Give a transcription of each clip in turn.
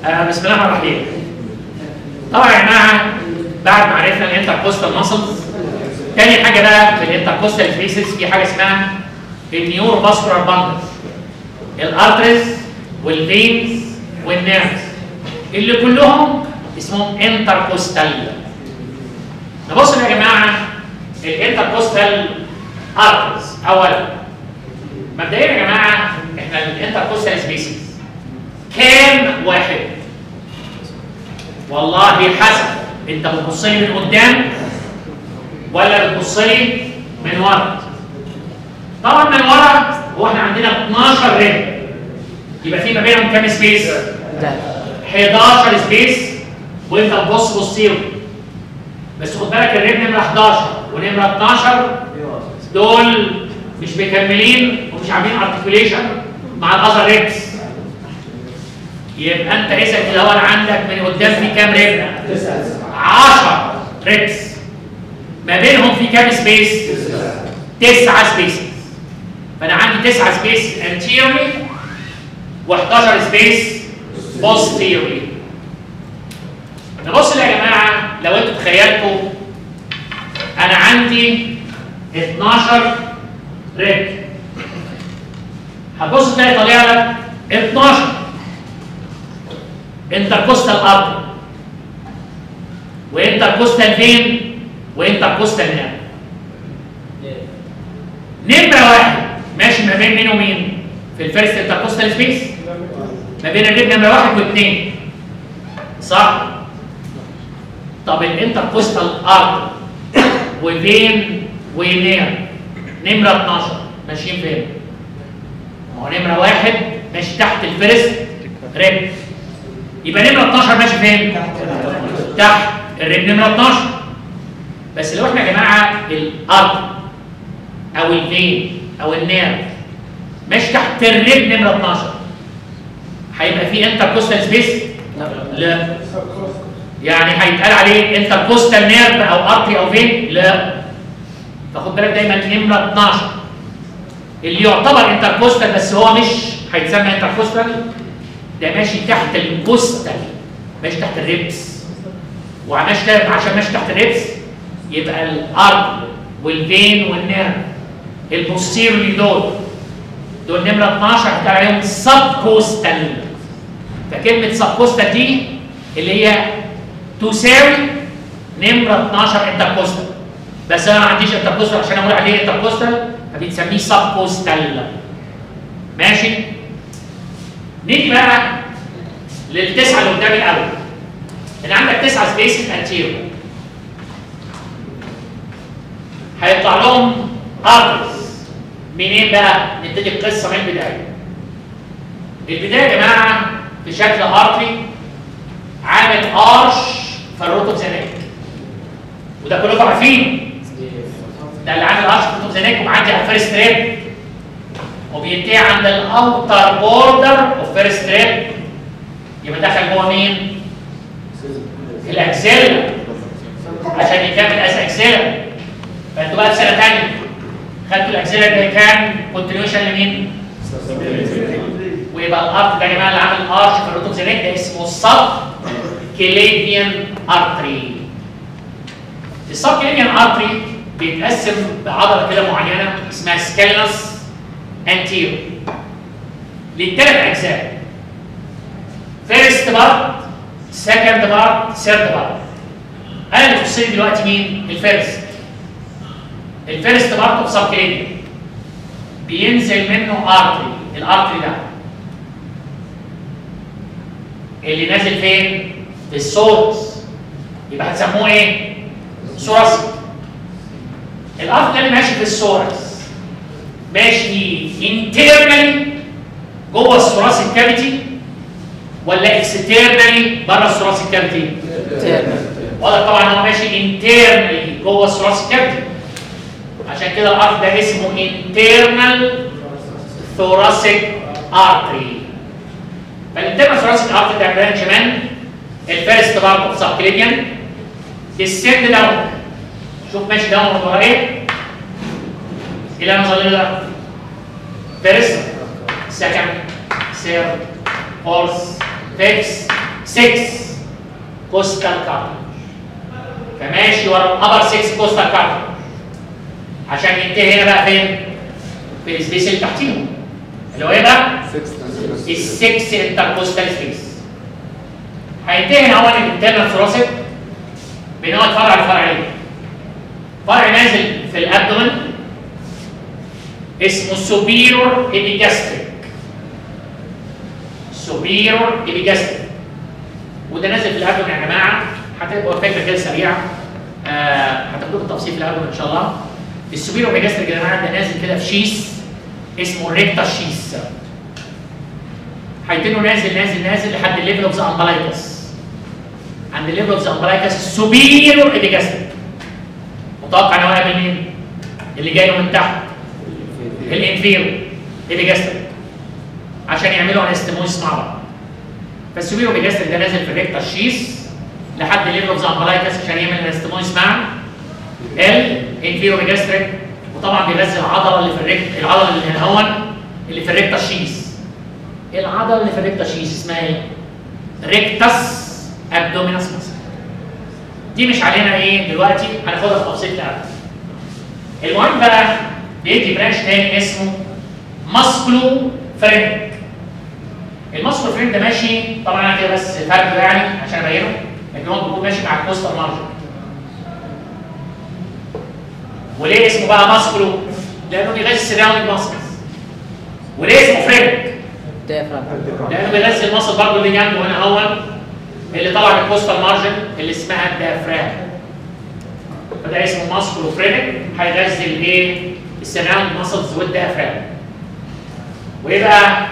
آه بسم الله الرحمن الرحيم طبعا يا جماعه بعد ما عرفنا الانتركوستال ماسلز تاني حاجه بقى في الانتركوستال سبيسز في حاجه اسمها النيورو فاسكولار باندلز الارتريز والفينز والنيرفز اللي كلهم اسمهم انتركوستال نبص يا جماعه الانتركوستال ارتريز اولا مبدئيا يا جماعه احنا الانتركوستال سبيسز كام واحد والله حسب انت بتبص لي من قدام ولا بتبص لي من ورا طبعا من ورا هو احنا عندنا 12 رجل يبقى في ما بينهم كام سبيس 11 سبيس وانت تبص بصيهم بس خد بالك الرجل نمره 11 ونمره 12 دول مش مكملين ومش عاملين ارتكوليشن مع الاذر ريبس يبقى انت اذا الاول عندك من قدام في كام رجل 10 ريبس ما بينهم في كام سبيس تسعة سبيس فانا عندي تسعة سبيس anteriorly و11 سبيس posteriorly نبص يا جماعه لو انتوا تخيلتوا انا عندي 12 رجل هتبص تلاقي طالع لك 12 انتركوستال ارتري وانتركوستال فين وانتركوستال نيرف نمره واحد ماشي ما بين مين ومين في الفيرست انتركوستال سبيس ما بين الرجل نمره واحد واثنين صح طب الانتركوستال ارتري وفين ونير نمره 12 ماشيين فين؟ ما هو نمره واحد ماشي تحت الفيرست ريب يبقى نمره 12 ماشي فين؟ تحت الريب نمره 12 بس لو احنا يا جماعه الارض او الفين او النير ماشي تحت الريب نمره 12 هيبقى في انتركوستال سبيس؟ لا يعني هيتقال عليه انتركوستال نيرف او ارتري او فين؟ لا فخد بالك دايما نمره 12 اللي يعتبر انتركوستال بس هو مش هيتسمى انتركوستال ده ماشي تحت الكوستال ماشي تحت الريبس وماشي عشان ماشي تحت الريبس يبقى الارض والفين والنيرف البوستيرلي دول دول نمره 12 هتلاقي عليهم سب كوستال فكلمه سب كوستال دي اللي هي تساوي نمره 12 انتركوستال بس انا ما عنديش انتركوستال عشان اقول عليه انتركوستال فبنسميه سب كوستال ماشي نيجي بقى للتسعه اللي قدام الاول ان عندك تسعه سبيسز انتيرو هيطلع لهم ارترز منين بقى؟ نبتدي القصه من البدايه البدايه يا جماعه في شكل ارتري عامل ارش في الروتوكسينيك وده كلكم عارفين ده اللي عامل ارش في الروتوكسينيك ومعدي على الفيرست ريب وبينتهي عند الاوتر بوردر اوف فيرست ريب يبقى دخل جوه مين؟ الاكسيلا عشان يكمل اس اكسيلا فانتوا بقى في سنه ثانيه خدتوا الاكسيلا اللي كان كونتينيوشن لمين؟ ويبقى الارت ده يا جماعه اللي عامل ارش في الروتوكسينيك ده اسمه السب كليفيان ارتري السب كليفيان ارتري بيتقسم بعضله كده معينه اسمها سكالنس انتيرو للثلاث اجزاء فيرست بارت سكند بارت ثيرد بارت انا اللي يخصني دلوقتي مين؟ الفيرست الفيرست بارت اوف سب كليفيان بينزل منه ارتري الارتري ده اللي نازل فين؟ في السورس يبقى هتسموه ايه؟ ثوراسيك الارض ده اللي ماشي في الثورس ماشي انترنالي جوه الثوراسيك كافيتي ولا اكسترنالي بره الثوراسيك كافيتي؟ واضح طبعا هو ماشي انترنالي جوه الثوراسيك كافيتي عشان كده الارض ده اسمه انترنال ثوراسيك ارتري فالانترنال ثوراسيك ارتري ده برانش من الفيرست بارت اوف سبكليفيان ديسند داون شوف ماشي داون ورا ايه الى ما نوصل له فيرست سكند ثيرد فورث فيكس 6 كوستال كارتج فماشي ورا الابر 6 كوستال كارتج عشان ينتهي هنا بقى فين؟ في السبيس اللي تحتيهم اللي هو ايه بقى؟ السكس انتركوستال سبيس هينتهي هنا هو الانترنال ثوراسيك بنقعد فرع لفرعين فرع نازل في الابدومن اسمه سوبيرور ايبيجاستريك سوبيرور ايبيجاستريك وده نازل في الابدومن يا جماعه هتبقى فكره كده سريعه آه هتاخدوه بالتفصيل في الابدومن ان شاء الله السوبيرور ايبيجاستريك يا جماعه ده نازل كده في شيس اسمه الريكتا شيس هيتنه نازل نازل نازل لحد الليفل اوف ذا امبلايكس عند الليفل اوف ذا امبلايكس سوبيرور ايبيجاستريك متوقع ان هو يقابل مين؟ اللي جاي له من تحت الانفيرو ايبيجاستريك عشان يعملوا انستموس مع بعض فالسوبيرو ايبيجاستريك ده نازل في الريكتا شيس لحد الليفل اوف ذا امبلايكس عشان يعمل انستموس مع الانفيرو ايبيجاستريك وطبعا بيغذي العضله اللي في الريكت العضله اللي هنا هون اللي في الريكتا شيس العضله اللي في الريكتا شيس اسمها ايه؟ ريكتس ابدومينس مثلا دي مش علينا ايه دلوقتي هناخدها في تفصيل تاني المهم بقى بيدي برانش تاني اسمه ماسكلو فرينك الماسكلو فرينك ده ماشي طبعا انا كده بس فرده يعني عشان ابينه لكن هو بيكون ماشي مع الكوستال مارجن وليه اسمه بقى ماسكلو؟ لانه بيغذي السراوندنج ماسكلز وليه اسمه فرينك؟ لانه بيغذي المصل برضه اللي جنبه هنا هو اللي طلع من الكوستال مارجن اللي اسمها الديافرام فده اسمه ماسكلو فرينك هيغذي الايه؟ السراوند ماسلز والديافرام وايه بقى؟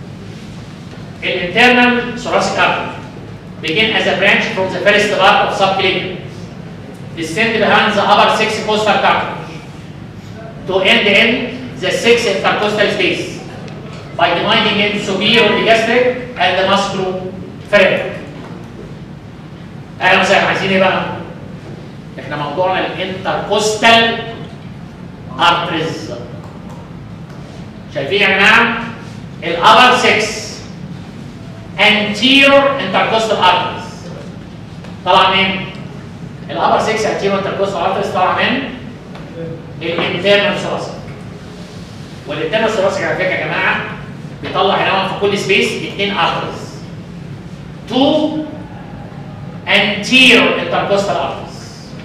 الانترنال thoracic artery begin as a branch from the first part of subclavian descend behind the upper six costal cartilage to end in the six intercostal space by dividing into superior epigastric and the musculopharyngeal. اهلا وسهلا عايزين ايه بقى؟ احنا موضوعنا الانتركوستال ارتريز. شايفين يا جماعه؟ الابر 6 anterior intercostal arteries طلع من الابر 6 anterior intercostal arteries طلع من الانترنال thoracic والانترنال thoracic على فكره يا جماعه بيطلع هنا في كل سبيس اثنين ارترز تو anterior intercostal arteries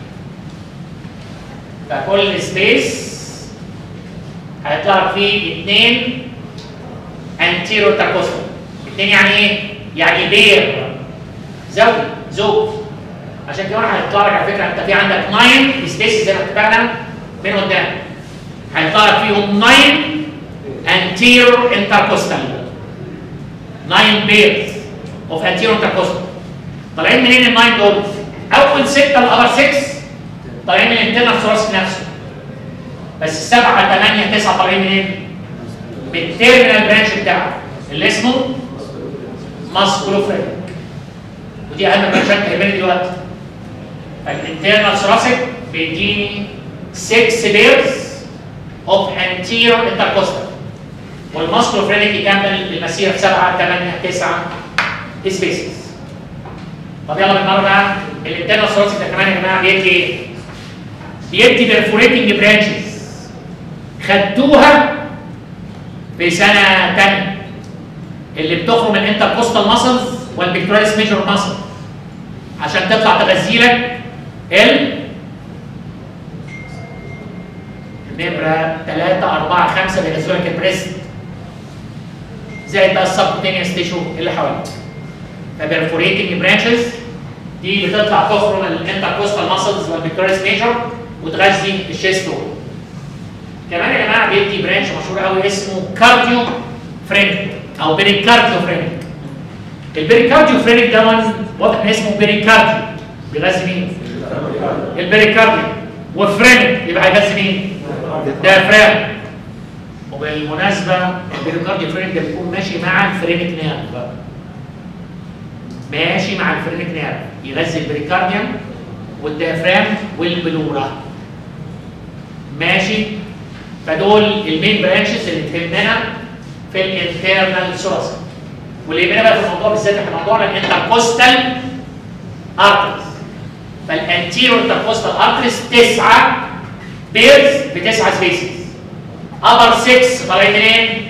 فكل سبيس هيطلع لك فيه اثنين anterior intercostal اثنين يعني ايه؟ يعني بير زوج زوج عشان كده هيطلع لك على فكره انت في عندك 9 سبيسز زي ما اتفقنا من قدام هيطلع لك فيهم 9 anterior intercostal 9 pairs of anterior intercostal طالعين منين ال 9 دول؟ اول سته الابر 6 طالعين من الانترنال ثوراسيك نفسه بس سبعه ثمانيه تسعه طالعين منين؟ من التيرمينال برانش بتاعه اللي اسمه ماسكولوفرينك ودي اهم برانشات تهمني دلوقتي فالانترنال ثوراسيك بيديني 6 بيرز اوف anterior intercostal والماسكولوفرينك يكمل المسيره في 7 8 9 سبيسز طب يلا بالمره بقى الانترنال ثوراسيك ده كمان يا جماعه بيدي ايه؟ بيدي بيرفوريتنج برانشز خدتوها في سنه ثانيه اللي بتخرج من الانتركوستال ماسلز والبيكتوراليس ميجور ماسل عشان تطلع تغذي لك ال نمرة 3 4 5 بيغذوا لك البريست زائد بقى السبكوتينيوس تيشو اللي حواليك فبرفوريتنج برانشز دي بتطلع تخرج من الانتركوستال ماسلز والبيكتوراليس ميجور وتغذي الشيست وول كمان يا جماعه بيدي برانش مشهور قوي اسمه كارديو فرينك او بيريكارديو فرينك البيريكارديو فرينك ده واضح ان اسمه بيريكارديو بيغذي مين؟ البيريكارديو وفرينك يبقى هيغذي مين؟ ديافرام وبالمناسبه البيريكارديو فرينك ده بيكون ماشي مع الفرينك نيرف بقى ماشي مع الفرينك نيرف يغذي البريكارديوم والديافرام والبلورا ماشي فدول المين برانشز اللي تهمنا في الانترنال ثوراسيك واللي يهمنا بقى في الموضوع بالذات احنا موضوعنا الانتركوستال ارترز فالانتيرو انتركوستال ارترز تسعه بيرز بتسعه سبيسز ابر 6 طالعين منين؟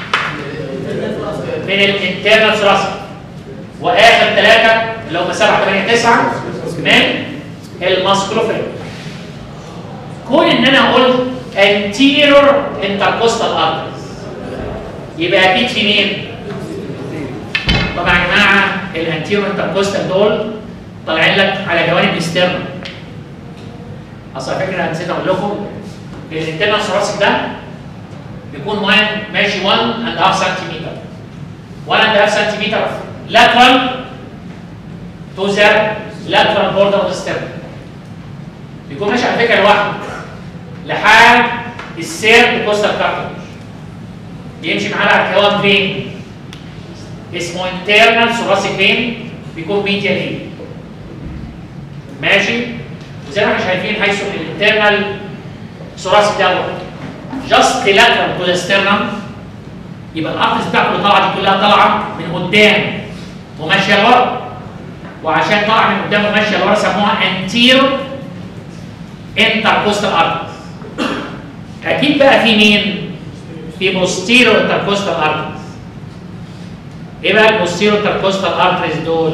من الانترنال ثراسك واخر ثلاثه اللي هم 7 8 9 من الماسكروفيل كون ان انا قلت anterior intercostal arteries يبقى اكيد في مين؟ طبعا يا جماعه الانتيرو انتركوستال دول طالعين لك على جوانب الاسترنال اصل على فكره نسيت اقول لكم الانترنال ثراسك ده بيكون ماين ماشي 1 اند هاف سنتيمتر 1 اند هاف سنتيمتر lateral to the lateral border of the sternum بيكون ماشي على فكره لوحده لحد السير بكوستال كارتج بيمشي معانا على الكوان فين اسمه internal thoracic vein بيكون ميديال ليه ماشي وزي ما احنا شايفين حيث الانترنال thoracic دوت جاست lateral to the sternum يبقى الارتس بتاعته اللي طالعه دي كلها طالعه من قدام وماشيه لورا وعشان طالعه من قدام وماشيه لورا سموها anterior intercostal arteries اكيد بقى في مين؟ في posterior intercostal arteries ايه بقى البوستيرو intercostal arteries دول؟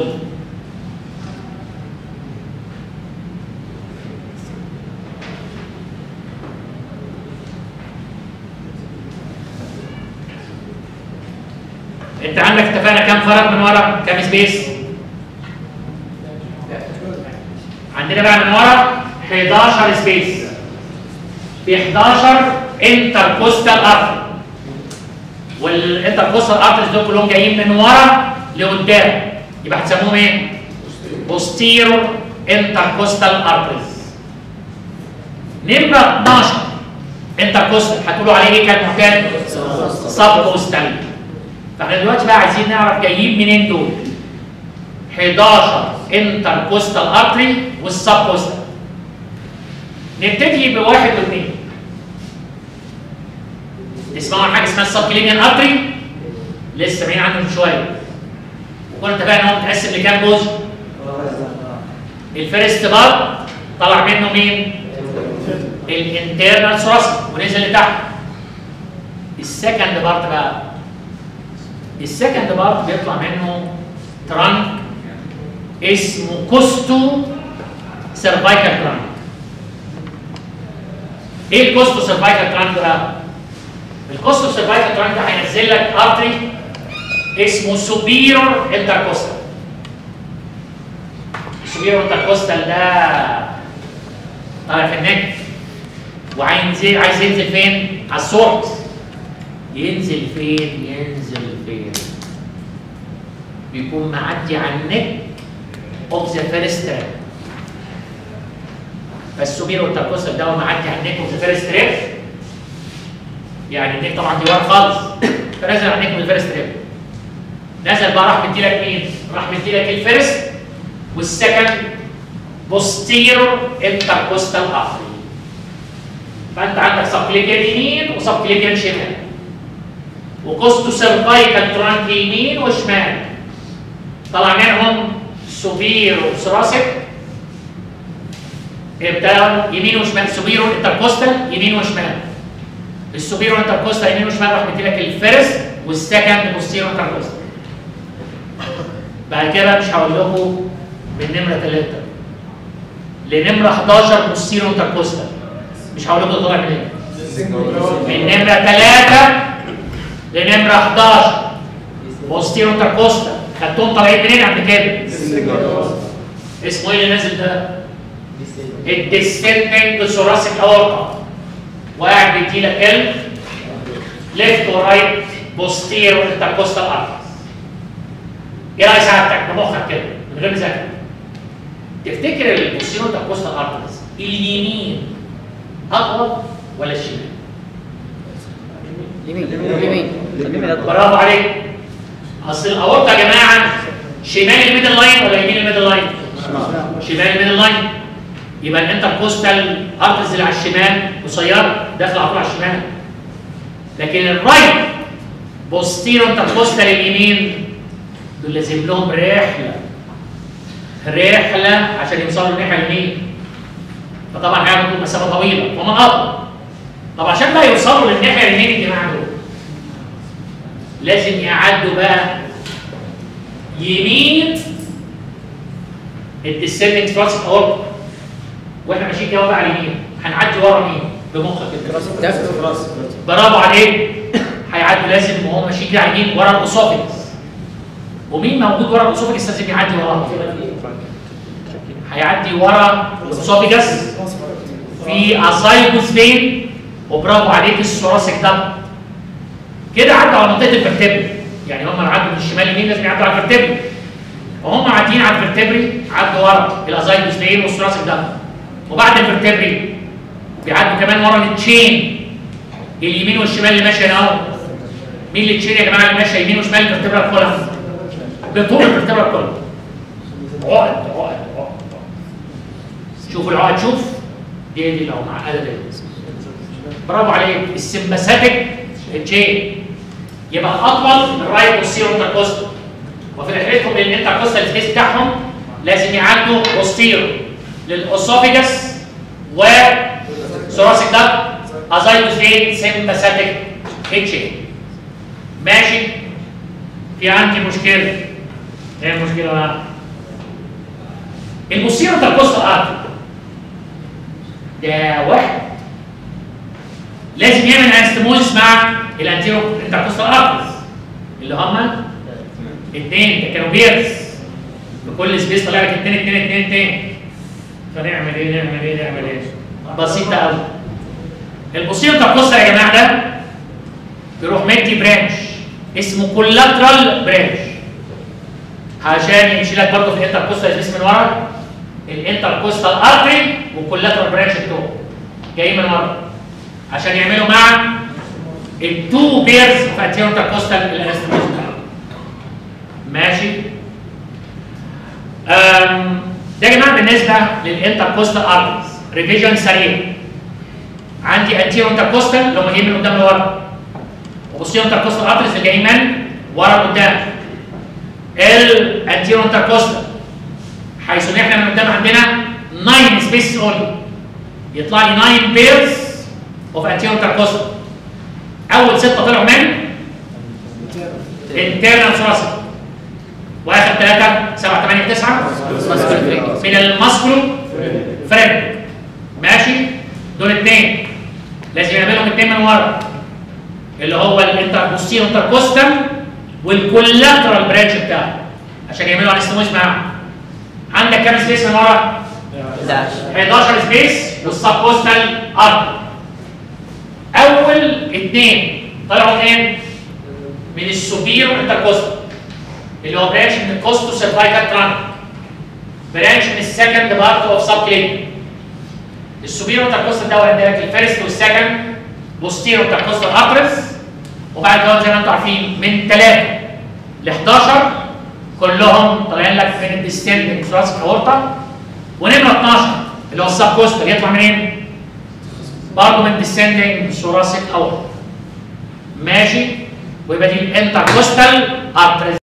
انت عندك اتفقنا كام فرق من ورا؟ كام سبيس؟ عندنا بقى من ورا 11 سبيس في 11 انتركوستال ارتري والانتركوستال ارتريز دول كلهم جايين من ورا لقدام يبقى هتسموهم ايه؟ posterior intercostal arteries نمرة 12 انتركوستال هتقولوا عليه ايه كان معتاد؟ سب كوستال فاحنا دلوقتي بقى عايزين نعرف جايين منين دول 11 انتركوستال ارتري والسب كوستال نبتدي بواحد واثنين تسمعوا عن حاجه اسمها السبكلينيان ارتري لسه سامعين عنه من شويه وكنا اتفقنا ان هو متقسم لكام جزء؟ الفيرست بار طلع منه مين؟ الانترنال ثراسك ونزل لتحت السكند بارت بقى السكند بارت بيطلع منه ترانك اسمه كوستو سيرفايكال ترانك ايه الكوستو سيرفايكال ترانك ده؟ الكوستو سيرفايكال ترانك ده هينزل لك ارتري اسمه سوبيرور انتركوستال السوبيرور انتركوستال ده طالع في النك وعايز عايز ينزل فين؟ على السورت ينزل فين؟ ينزل فين؟ بيكون معدي على النك اوف ذا فيرست تراك فالسوبيرو انتركوستال ده هو معدي على النك اوف ذا فيرست تراك يعني النك طبعا دي ورا خالص فنزل على النك من الفيرست تراك نزل بقى راح مديلك مين؟ راح مديلك الفيرست والسكند بوستيرو انتركوستال ارتري فانت عندك سبكليبيان يمين وسبكليبيان شمال وكوستو سيرفايكال ترانك يمين وشمال طلع منهم سوبيرو ثراسك بتاعه يمين وشمال سوبيرو انتركوستال يمين وشمال السوبيرو انتركوستال يمين وشمال راح مديلك الفيرست والسكند بوستيرو انتركوستال بعد كده مش هقول لكم من نمره 3 لنمره 11 بوستيرو انتركوستال مش هقول لكم طالع منين من نمره 3 لنمره 11 بوستيرو انتركوستال خدتهم طالعين منين قبل كده؟ اسمه ايه اللي نازل ده؟ الديسندنج ثوراسيك اورتا وقاعد بيديلك ال ليفت ورايت بوستيرو انتركوستال ارترز ايه راي سعادتك بمخك كده من غير مذاكره تفتكر البوستيرو انتركوستال ارترز اليمين اطول ولا الشمال؟ اليمين اليمين برافو عليك اصل الاورطه يا جماعه شمال الميدل لاين ولا يمين الميدل لاين؟ شمال الميدل لاين يبقى الانتركوستال ارترز اللي على الشمال قصيره داخله على طول على الشمال لكن الرايت بوستيرو انتركوستال اليمين دول لازم لهم رحله رحله عشان يوصلوا الناحيه اليمين فطبعا هياخدوا مسافه طويله ومن اطول طب عشان بقى يوصلوا للناحيه اليمين الجماعه دول لازم يعدوا بقى يمين الديسندنج ثراسك اورب واحنا ماشيين كده بقى على اليمين هنعدي ورا مين؟ بمخك كده برافو عليك هيعدوا لازم وهو ماشي كده على اليمين ورا الاسوفيكس ومين موجود ورا الاسوفيكس لازم يعدي وراه هيعدي ورا الاسوفيكس في اسايكوس فين وبرافو عليك الثوراسيك ده كده عدوا على منطقه الفرتبري يعني هم عدوا من الشمال يمين لازم يعدوا على الفرتبري وهم عاديين على الفرتبري عدوا ورا الازايكوس فين والثوراسيك ده وبعد الفرتبري بيعدوا كمان ورا التشين اليمين والشمال اللي ماشيه هنا اهو مين اللي تشين يا جماعه اللي ماشيه يمين وشمال الفرتبرا كلها بطول الفرتبرا كلها عقد عقد عقد شوف العقد شوف دي دي لو معقده دي برافو عليك السمباثيك تشين يبقى اطول من الرايت والسيرو انتركوستال وفي رحلتهم للانتركوستال سبيس بتاعهم لازم يعدوا بوستيرو للاسوفيجاس و ثوراسيك داكت ازايلوس فين سمباثيك تشين ماشي في عندي مشكله ايه المشكله بقى البوستيرو انتركوستال ارتري ده واحد لازم يعمل انستموز مع الانتيرو انتركوستال ارتريز اللي هم اثنين ده كانوا بيرز بكل سبيس طلع لك اثنين اثنين اثنين اثنين فنعمل ايه نعمل ايه نعمل ايه بسيطه قوي البوستيرو انتركوستال يا جماعه ده يروح مدي برانش اسمه كولاترال برانش عشان يمشي لك برضه في الانتركوستال سبيس من ورا الانتركوستال ارتري والكولاترال برانش بتوعه جاي من ورا عشان يعملوا مع التو بيرز في انتيرو انتركوستال الانستموز ماشي أم ده يا جماعه بالنسبه للانتركوستال ارتريز ريفيجن سريع عندي انتيرو انتركوستال اللي هم جايين من قدام لورا وبوستيرو انتركوستال ارتريز اللي جايين من ورا لقدام الانتيرو انتركوستال حيث ان احنا من قدام عندنا 9 سبيسز اونلي يطلع لي 9 بيرز اوف انتيرو انتركوستال اول سته طلعوا من انترنال ثوراسيك واخر ثلاثه 7 8 9 من الماسكولو فريم ماشي دول اثنين لازم يعملهم اثنين من ورا اللي هو الانتربوستيرو انتركوستال والكولاترال برانش بتاعه عشان يعملوا انستموز معاهم عندك كام سبيس من ورا؟ 11 سبيس والسبكوستال ارض اول اثنين طلعوا منين؟ من السوبيرو انتركوستال اللي هو برانش من الكوستو سيرفايكال ترانك برانش من السكند بارت اوف سب كلينيك السوبيرو انتركوستال ده ورد لك الفيرست والسكند بوستيرو انتركوستال ابرس وبعد كده زي ما انتم عارفين من 3 ل 11 كلهم طالعين لك من الديستندنج ثراسك اورتا ونمره 12 اللي هو السب كوستال يطلع منين؟ برضه من ديسندنج ثوراسيك اورتا ماشي ويبقى دي الانتركوستال ارتريز